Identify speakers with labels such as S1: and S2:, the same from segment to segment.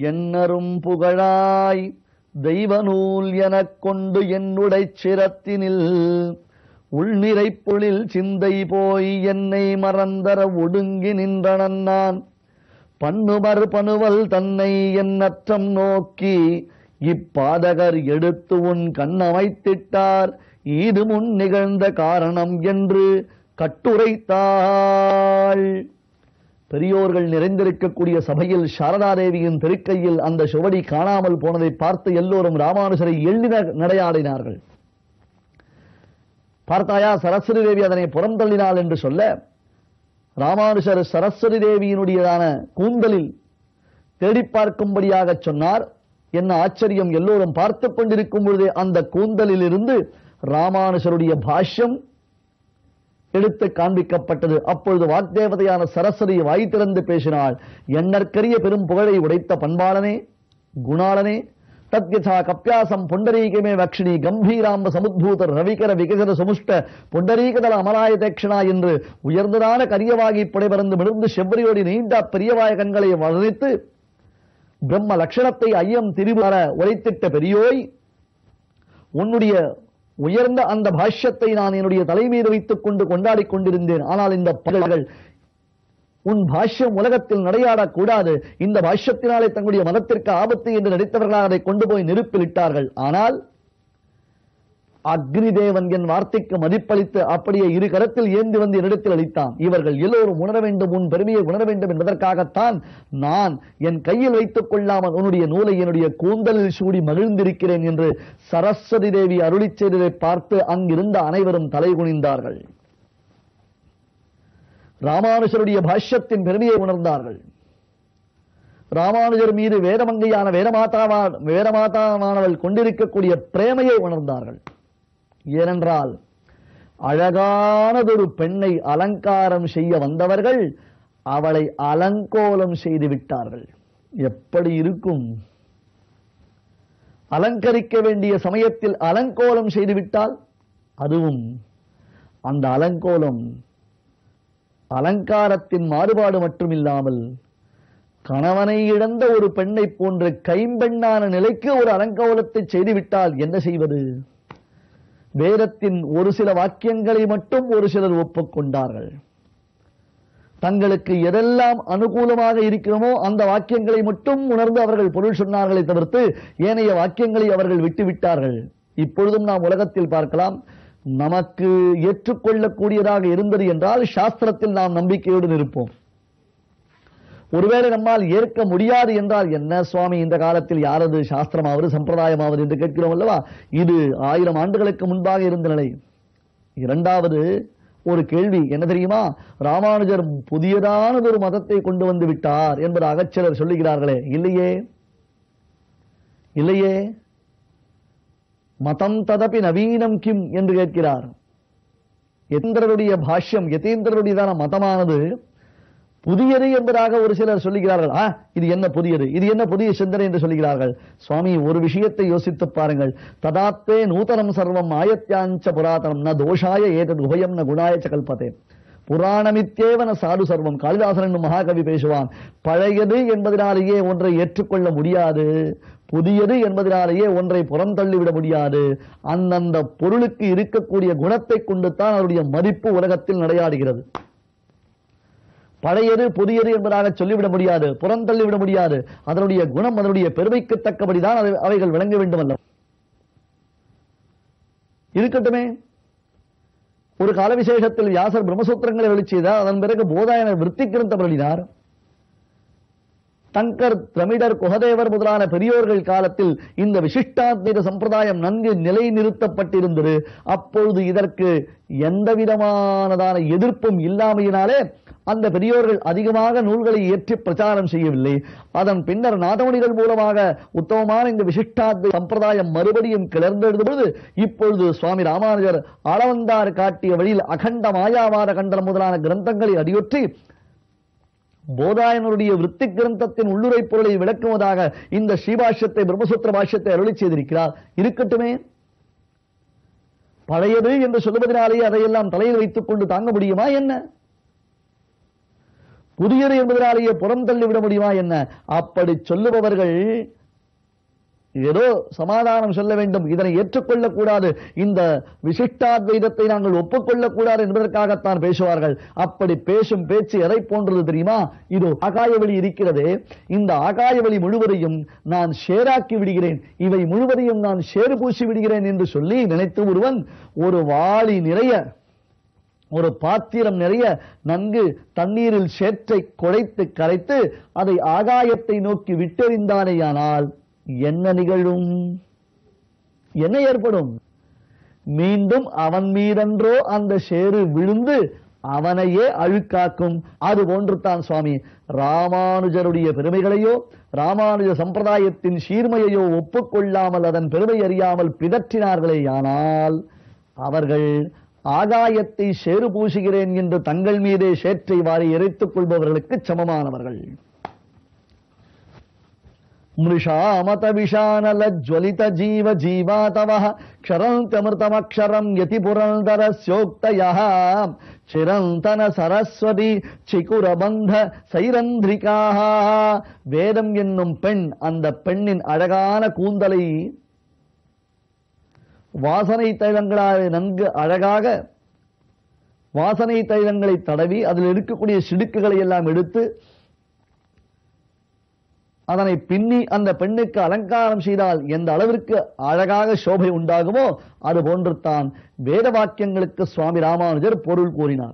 S1: என்னரும் புகழாய் தெய்வ நூல் எனக் கொண்டு என்னுடை சிரத்தினில் உள்நிறை பொழில் சிந்தை போய் என்னை மறந்தர ஒடுங்கி நின்றனன் நான் பண்ணுமர் பணுவல் தன்னை எண்ணற்றம் நோக்கி இப்பாதகர் எடுத்து உன் கண்ணமைத்திட்டார் இது முன் நிகழ்ந்த காரணம் என்று கட்டுரைத்தாள் பெரியோர்கள் நிறைந்திருக்கக்கூடிய சபையில் சாரதாதேவியின் திருக்கையில் அந்த சுவடி காணாமல் போனதை பார்த்து எல்லோரும் ராமானுஜரை எள்ளி நடையாடினார்கள் பார்த்தாயா சரஸ்வதி தேவி அதனை புறந்தள்ளினாள் என்று சொல்ல ராமானுஜர் சரஸ்வதி தேவியினுடையதான கூந்தலில் தேடி பார்க்கும்படியாக சொன்னார் என்ன ஆச்சரியம் எல்லோரும் பார்த்துக் கொண்டிருக்கும் பொழுதே அந்த கூந்தலில் இருந்து ராமானுஜருடைய பாஷ்யம் எடுத்து காண்பிக்கப்பட்டது அப்பொழுது வாக்தேவதையான சரஸ்வதி வாய் திறந்து பேசினாள் எண்ணற்கரிய பெரும் புகழை உடைத்த பண்பாளனே குணாளனே தத்யதா கப்பியாசம் புண்டரீகமே வக்ஷிணி கம்பீராம்ப சமுத்பூதர் ரவிகர விகசன சமுஷ்ட புண்டரீகதல அமலாய தட்சிணா என்று உயர்ந்ததான கரியவாகி புடைபறந்து மிடுந்து செவ்வரியோடி நீண்ட பெரியவாய கண்களை வர்ணித்து பிரம்ம லட்சணத்தை ஐயம் திரிபுர உரைத்திட்ட பெரியோய் உன்னுடைய உயர்ந்த அந்த பாஷ்யத்தை நான் என்னுடைய தலை மீது வைத்துக் கொண்டு கொண்டாடிக் கொண்டிருந்தேன் ஆனால் இந்த பகல்கள் உன் பாஷ்யம் உலகத்தில் நடையாடக் கூடாது இந்த பாஷ்யத்தினாலே தங்களுடைய மதத்திற்கு ஆபத்து என்று நடித்தவர்களாக அதை கொண்டு போய் நெருப்பில் இட்டார்கள் ஆனால் அக்னி தேவன் என் வார்த்தைக்கு மதிப்பளித்து அப்படியே இரு கரத்தில் ஏந்தி வந்து என்னிடத்தில் அளித்தான் இவர்கள் எல்லோரும் உணர வேண்டும் உன் பெருமையை உணர வேண்டும் என்பதற்காகத்தான் நான் என் கையில் வைத்துக் கொள்ளாமல் உன்னுடைய நூலை என்னுடைய கூந்தலில் சூடி மகிழ்ந்திருக்கிறேன் என்று சரஸ்வதி தேவி அருளிச் செய்ததை பார்த்து அங்கிருந்த அனைவரும் தலை குனிந்தார்கள் ராமானுஜருடைய பாஷ்யத்தின் பெருமையை உணர்ந்தார்கள் ராமானுஜர் மீது வேதமங்கையான வேதமாதாவா வேதமாதாவானவள் கொண்டிருக்கக்கூடிய பிரேமையை உணர்ந்தார்கள் ஏனென்றால் அழகானதொரு பெண்ணை அலங்காரம் செய்ய வந்தவர்கள் அவளை அலங்கோலம் செய்து விட்டார்கள் எப்படி இருக்கும் அலங்கரிக்க வேண்டிய சமயத்தில் அலங்கோலம் செய்து விட்டால் அதுவும் அந்த அலங்கோலம் அலங்காரத்தின் மாறுபாடு மட்டுமில்லாமல் கணவனை இழந்த ஒரு பெண்ணை போன்ற கைம்பெண்ணான நிலைக்கு ஒரு அலங்கோலத்தை செய்துவிட்டால் என்ன செய்வது வேதத்தின் ஒரு சில வாக்கியங்களை மட்டும் ஒரு சிலர் ஒப்புக்கொண்டார்கள் தங்களுக்கு எதெல்லாம் அனுகூலமாக இருக்கிறோமோ அந்த வாக்கியங்களை மட்டும் உணர்ந்து அவர்கள் பொருள் சொன்னார்களே தவிர்த்து ஏனைய வாக்கியங்களை அவர்கள் விட்டுவிட்டார்கள் இப்பொழுதும் நாம் உலகத்தில் பார்க்கலாம் நமக்கு ஏற்றுக்கொள்ளக்கூடியதாக இருந்தது என்றால் சாஸ்திரத்தில் நாம் நம்பிக்கையோடு இருப்போம் ஒருவேளை நம்மால் ஏற்க முடியாது என்றால் என்ன சுவாமி இந்த காலத்தில் யாரது சாஸ்திரமாவது சம்பிரதாயமாவது என்று கேட்கிறோம் அல்லவா இது ஆயிரம் ஆண்டுகளுக்கு முன்பாக இருந்த நிலை இரண்டாவது ஒரு கேள்வி என்ன தெரியுமா ராமானுஜர் புதியதானது ஒரு மதத்தை கொண்டு வந்து விட்டார் என்பதாக சிலர் சொல்லுகிறார்களே இல்லையே இல்லையே மதம் ததப்பி நவீனம் கிம் என்று கேட்கிறார் யதீந்திரருடைய பாஷ்யம் யதீந்திரருடையதான மதமானது புதியது என்பதாக ஒரு சிலர் சொல்லுகிறார்கள் ஆ இது என்ன புதியது இது என்ன புதிய சிந்தனை என்று சொல்லுகிறார்கள் சுவாமி ஒரு விஷயத்தை யோசித்து பாருங்கள் ததாத்தே நூதனம் சர்வம் ஆயத்தியாஞ்ச புராதனம் ந தோஷாய ஏதது உபயம் ந குணாய ச கல்பத்தே புராணமித்தேவன சாது சர்வம் காளிதாசன் என்னும் மகாகவி பேசுவான் பழையது என்பதனாலேயே ஒன்றை ஏற்றுக்கொள்ள முடியாது புதியது என்பதனாலேயே ஒன்றை புறந்தள்ளிவிட முடியாது அந்தந்த பொருளுக்கு இருக்கக்கூடிய குணத்தை கொண்டுத்தான் அவருடைய மதிப்பு உலகத்தில் நடையாடுகிறது பழையது புதியது என்பதாக சொல்லிவிட முடியாது புறந்தள்ளிவிட முடியாது அதனுடைய குணம் அதனுடைய பெருமைக்கு தக்கபடிதான் அதை- அவைகள் விளங்க வேண்டும் அல்ல இருக்கட்டுமே ஒரு கால விசேஷத்தில் வியாசர் பிரம்மசூத்திரங்களை வெளி செய்தார் அதன் பிறகு போதாயனர் விருத்தி கிரந்தம் எழுதினார் தங்கர் திரமிடர் குகதேவர் முதலான பெரியோர்கள் காலத்தில் இந்த விசிஷ்டாத்வைத சம்பிரதாயம் நன்கு நிலைநிறுத்தப்பட்டிருந்தது அப்பொழுது இதற்கு எந்த விதமானதான எதிர்ப்பும் இல்லாமையினாலே அந்த பெரியோர்கள் அதிகமாக நூல்களை ஏற்றி பிரச்சாரம் செய்யவில்லை அதன் பின்னர் நாதமணிகள் மூலமாக உத்தமமான இந்த விசிஷ்டாத்வை சம்பிரதாயம் மறுபடியும் கிளர்ந்தெழுந்த பொழுது இப்பொழுது சுவாமி ராமானுஜர் ஆளவந்தார் காட்டிய வழியில் அகண்ட மாயாவாத கண்டனம் முதலான கிரந்தங்களை அடியொற்றி போதாயனருடைய விருத்தி கிரந்தத்தின் உள்ளுரை பொருளை விளக்குவதாக இந்த ஸ்ரீபாஷ்யத்தை பிரம்மசூத்திர பாஷ்யத்தை அருளி செய்திருக்கிறார் இருக்கட்டுமே பழையது என்று சொல்லுவதனாலேயே அதையெல்லாம் தலையில் வைத்துக் கொண்டு தாங்க முடியுமா என்ன புதியது என்பதனாலேயே புறம் தள்ளிவிட முடியுமா என்ன அப்படி சொல்லுபவர்கள் ஏதோ சமாதானம் சொல்ல வேண்டும் இதனை ஏற்றுக்கொள்ளக் கூடாது இந்த விசிஷ்டாத்வைதத்தை நாங்கள் ஒப்புக்கொள்ளக் கூடாது என்பதற்காகத்தான் பேசுவார்கள் அப்படி பேசும் பேச்சு எதை போன்றது தெரியுமா இது ஆகாய வழி இருக்கிறதே இந்த ஆகாய வழி முழுவதையும் நான் ஷேராக்கி விடுகிறேன் இவை முழுவதையும் நான் ஷேறு பூசி விடுகிறேன் என்று சொல்லி நினைத்து ஒருவன் ஒரு வாளி நிறைய ஒரு பாத்திரம் நிறைய நன்கு தண்ணீரில் சேற்றை குழைத்து கரைத்து அதை ஆகாயத்தை நோக்கி விட்டெறிந்தானேயானால் என்ன நிகழும் என்ன ஏற்படும் மீண்டும் அவன் மீதன்றோ அந்த சேறு விழுந்து அவனையே அழுக்காக்கும் அது போன்றுதான் சுவாமி ராமானுஜருடைய பெருமைகளையோ ராமானுஜ சம்பிரதாயத்தின் சீர்மையையோ ஒப்புக்கொள்ளாமல் அதன் பெருமை அறியாமல் பிதற்றினார்களேயானால் அவர்கள் ஆகாயத்தை சேறு பூசுகிறேன் என்று தங்கள் மீதே சேற்றை வாரி எரித்துக் கொள்பவர்களுக்கு சமமானவர்கள் மృషామత విషానల జ్వలిత జీవ జీవాతవ క్షరంతమృతమక్షరం యతి పురందరస్యోక్తయ చిరంతన సరస్వதி சிகுரபந்த சைரந்திரிகா வேதம் என்னும் பெண் அந்த பெண்ணின் அழகான கூந்தலை வாசனை தைலங்களால் நன்கு அழகாக வாசனை தைலங்களை தடவி அதில் இருக்கக்கூடிய சிடுக்குகளை எல்லாம் எடுத்து அதனை பின்னி அந்த பெண்ணுக்கு அலங்காரம் செய்தால் எந்த அளவிற்கு அழகாக சோபை உண்டாகுமோ அது போன்று தான் வேத வாக்கியங்களுக்கு சுவாமி ராமானுஜர் பொருள் கூறினார்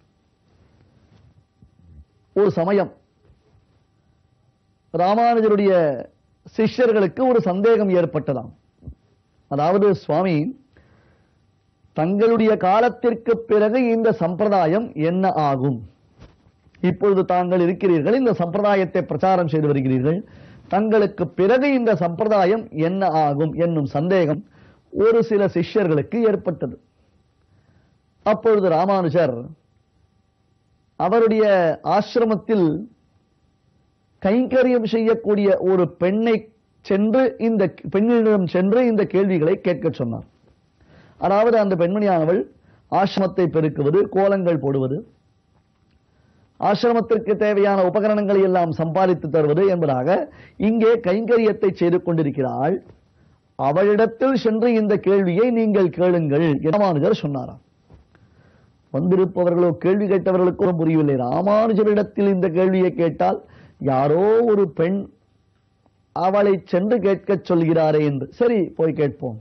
S1: ஒரு சமயம் ராமானுஜருடைய சிஷ்யர்களுக்கு ஒரு சந்தேகம் ஏற்பட்டதாம் அதாவது சுவாமி தங்களுடைய காலத்திற்கு பிறகு இந்த சம்பிரதாயம் என்ன ஆகும் இப்பொழுது தாங்கள் இருக்கிறீர்கள் இந்த சம்பிரதாயத்தை பிரச்சாரம் செய்து வருகிறீர்கள் தங்களுக்கு பிறகு இந்த சம்பிரதாயம் என்ன ஆகும் என்னும் சந்தேகம் ஒரு சில சிஷ்யர்களுக்கு ஏற்பட்டது அப்பொழுது ராமானுஜர் அவருடைய ஆசிரமத்தில் கைங்கரியம் செய்யக்கூடிய ஒரு பெண்ணை சென்று இந்த பெண்ணிடம் சென்று இந்த கேள்விகளை கேட்க சொன்னார் அதாவது அந்த பெண்மணியானவள் ஆசிரமத்தை பெருக்குவது கோலங்கள் போடுவது ஆசிரமத்திற்கு தேவையான உபகரணங்களை எல்லாம் சம்பாதித்து தருவது என்பதாக இங்கே கைங்கரியத்தை செய்து கொண்டிருக்கிறாள் அவளிடத்தில் சென்று இந்த கேள்வியை நீங்கள் கேளுங்கள் ராமானுஜர் சொன்னாராம் வந்திருப்பவர்களோ கேள்வி கேட்டவர்களுக்கும் புரியவில்லை ராமானுஜரிடத்தில் இந்த கேள்வியை கேட்டால் யாரோ ஒரு பெண் அவளை சென்று கேட்கச் சொல்கிறாரே என்று சரி போய் கேட்போம்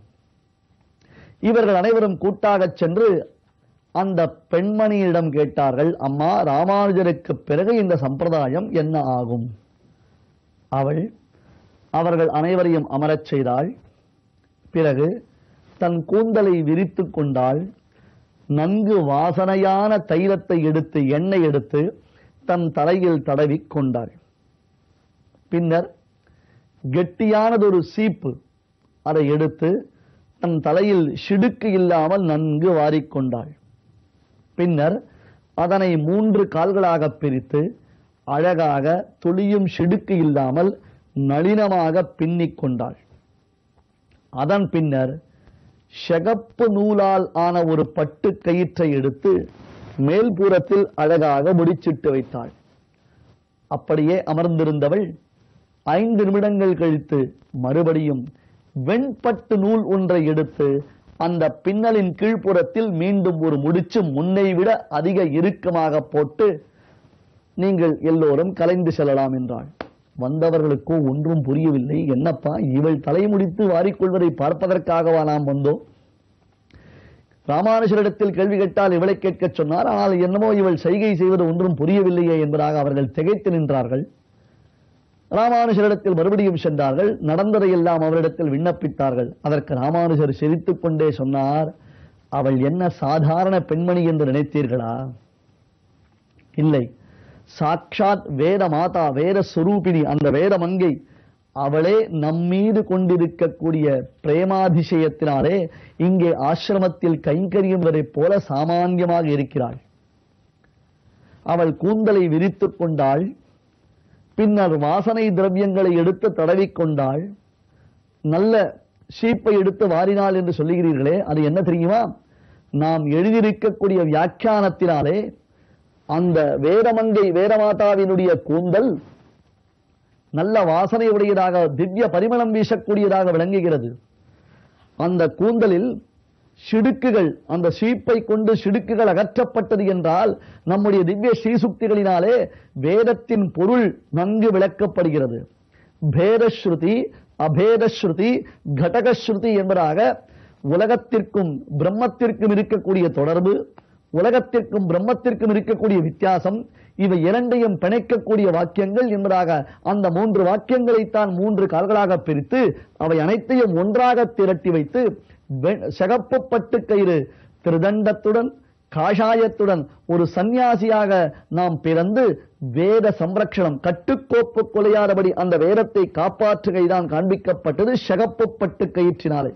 S1: இவர்கள் அனைவரும் கூட்டாகச் சென்று அந்த பெண்மணியிடம் கேட்டார்கள் அம்மா ராமானுஜருக்கு பிறகு இந்த சம்பிரதாயம் என்ன ஆகும் அவள் அவர்கள் அனைவரையும் அமரச் செய்தாள் பிறகு தன் கூந்தலை விரித்துக் கொண்டாள் நன்கு வாசனையான தைலத்தை எடுத்து எண்ணெய் எடுத்து தன் தலையில் தடவிக் கொண்டாள் பின்னர் கெட்டியானதொரு சீப்பு அதை எடுத்து தன் தலையில் சிடுக்கு இல்லாமல் நன்கு வாரிக்கொண்டாள் பின்னர் அதனை மூன்று கால்களாக பிரித்து அழகாக துளியும் சிடுக்கு இல்லாமல் நளினமாக பின்னிக் கொண்டாள் அதன் பின்னர் ஷெகப்பு நூலால் ஆன ஒரு பட்டு கயிற்றை எடுத்து மேல்புறத்தில் அழகாக முடிச்சிட்டு வைத்தாள் அப்படியே அமர்ந்திருந்தவள் ஐந்து நிமிடங்கள் கழித்து மறுபடியும் வெண்பட்டு நூல் ஒன்றை எடுத்து அந்த பின்னலின் கீழ்ப்புறத்தில் மீண்டும் ஒரு முடிச்சு முன்னை விட அதிக இறுக்கமாக போட்டு நீங்கள் எல்லோரும் கலைந்து செல்லலாம் என்றாள் வந்தவர்களுக்கோ ஒன்றும் புரியவில்லை என்னப்பா இவள் தலைமுடித்து வாரிக்கொள்வதை பார்ப்பதற்காகவா நாம் வந்தோம் ராமானுஜரிடத்தில் கேள்வி கேட்டால் இவளை கேட்கச் சொன்னார் ஆனால் என்னமோ இவள் செய்கை செய்வது ஒன்றும் புரியவில்லையே என்பதாக அவர்கள் திகைத்து நின்றார்கள் ராமானுஜரிடத்தில் மறுபடியும் சென்றார்கள் நடந்ததையெல்லாம் அவரிடத்தில் விண்ணப்பித்தார்கள் அதற்கு ராமானுஜர் சிரித்துக் கொண்டே சொன்னார் அவள் என்ன சாதாரண பெண்மணி என்று நினைத்தீர்களா இல்லை சாட்சாத் வேத மாதா வேத சுரூபிணி அந்த வேத மங்கை அவளே நம்மீது கொண்டிருக்கக்கூடிய பிரேமாதிசயத்தினாலே இங்கே ஆசிரமத்தில் கைங்கரியம் வரைப் போல சாமான்யமாக இருக்கிறாள் அவள் கூந்தலை விரித்துக் கொண்டாள் பின்னர் வாசனை திரவியங்களை எடுத்து தடவிக்கொண்டாள் நல்ல சீப்பை எடுத்து வாரினாள் என்று சொல்லுகிறீர்களே அது என்ன தெரியுமா நாம் எழுதியிருக்கக்கூடிய வியாக்கியானத்தினாலே அந்த வேதமங்கை வேதமாதாவினுடைய கூந்தல் நல்ல வாசனை உடையதாக திவ்ய பரிமளம் வீசக்கூடியதாக விளங்குகிறது அந்த கூந்தலில் சிடுக்குகள் அந்த சீப்பை கொண்டு சிடுக்குகள் அகற்றப்பட்டது என்றால் நம்முடைய திவ்ய ஸ்ரீசுக்திகளினாலே வேதத்தின் பொருள் நன்கு விளக்கப்படுகிறது பேதஸ்ருதி அபேதஸ்ருதி கடகஸ்ருதி என்பதாக உலகத்திற்கும் பிரம்மத்திற்கும் இருக்கக்கூடிய தொடர்பு உலகத்திற்கும் பிரம்மத்திற்கும் இருக்கக்கூடிய வித்தியாசம் இவை இரண்டையும் பிணைக்கக்கூடிய வாக்கியங்கள் என்பதாக அந்த மூன்று வாக்கியங்களைத்தான் மூன்று கால்களாக பிரித்து அவை அனைத்தையும் ஒன்றாக திரட்டி வைத்து வெ- சிகப்பு பட்டு கயிறு திருதண்டத்துடன் காஷாயத்துடன் ஒரு சந்நியாசியாக நாம் பிறந்து வேத சம்ரக்ஷணம் கட்டுக்கோப்பு கொலையாதபடி அந்த வேதத்தை காப்பாற்றுகைதான் காண்பிக்கப்பட்டது சிகப்பு பட்டு கயிற்றினாலே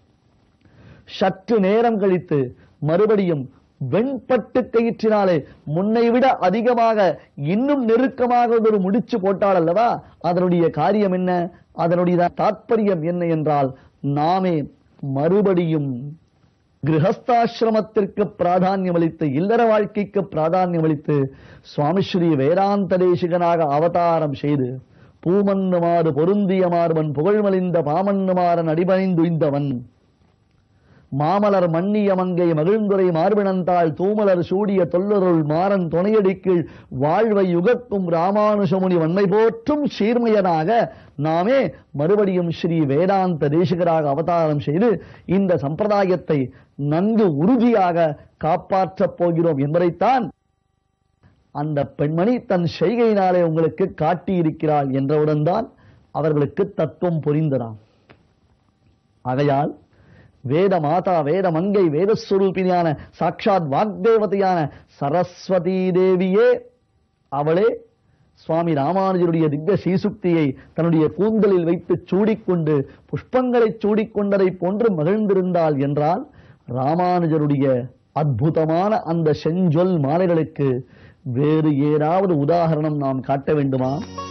S1: சற்று நேரம் கழித்து மறுபடியும் வெண்பட்டு கயிற்றினாலே முன்னை விட அதிகமாக இன்னும் நெருக்கமாக ஒரு முடிச்சு போட்டாள் அல்லவா அதனுடைய காரியம் என்ன அதனுடைய தாற்பயம் என்ன என்றால் நாமே மறுபடியும் கிரகஸ்தாசிரமத்திற்கு பிராதானியம் அளித்து இல்லற வாழ்க்கைக்கு பிராதானியம் அளித்து சுவாமி ஸ்ரீ வேதாந்த தேசிகனாக அவதாரம் செய்து பூமன்னுமாறு பொருந்திய மார்பன் புகழ்மலிந்த பாமன்னுமாறன் அடிபணிந்துய்ந்தவன் மாமலர் மன்னிய மங்கை மகிழ்ந்துரை மார்பினந்தாள் தூமலர் சூடிய தொல்லருள் மாறன் துணையடி கீழ் வாழ்வை யுகக்கும் ராமானுஷமுனி வன்மை போற்றும் சீர்மையனாக நாமே மறுபடியும் ஸ்ரீ வேதாந்த தேசிகராக அவதாரம் செய்து இந்த சம்பிரதாயத்தை நன்கு உறுதியாக காப்பாற்றப் போகிறோம் என்பதைத்தான் அந்த பெண்மணி தன் செய்கையினாலே உங்களுக்கு காட்டியிருக்கிறாள் என்றவுடன் தான் அவர்களுக்கு தத்துவம் புரிந்ததாம் ஆகையால் வேத மாதா வேத மங்கை வேதஸ்வரூபிணியான சாட்சாத் வாக்தேவதையான சரஸ்வதி தேவியே அவளே சுவாமி ராமானுஜருடைய திவ்ய ஸ்ரீசுக்தியை தன்னுடைய கூந்தலில் வைத்து சூடிக்கொண்டு புஷ்பங்களை சூடிக்கொண்டதை போன்று மகிழ்ந்திருந்தாள் என்றால் ராமானுஜருடைய அற்புதமான அந்த செஞ்சொல் மாலைகளுக்கு வேறு ஏதாவது உதாரணம் நாம் காட்ட வேண்டுமா